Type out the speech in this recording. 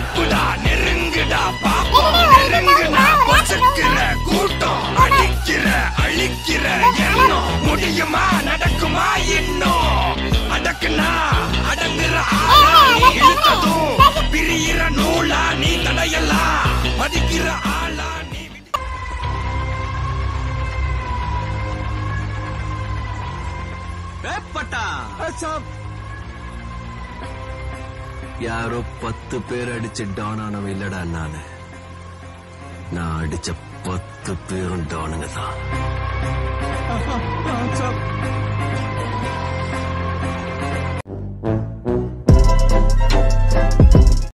நெருப்புடா நெருங்குடா பாப்போம் நெருங்குனா பொசுக்கிற கூட்டம் அடிக்கிற அழிக்கிற எண்ணம் முடியுமா நடக்குமா இன்னும் அடக்குனா அடங்குற ஆளா நீ இழுத்ததும் பிரியிற நூலா நீ தடையலாம் மதிக்கிற ஆளா நீ விதி- பட்டா யாரோ பத்து பேர் அடிச்சு டான் ஆனவன் இல்லடா நானு நான் அடிச்ச பத்து பேரும் டானுங்க தான்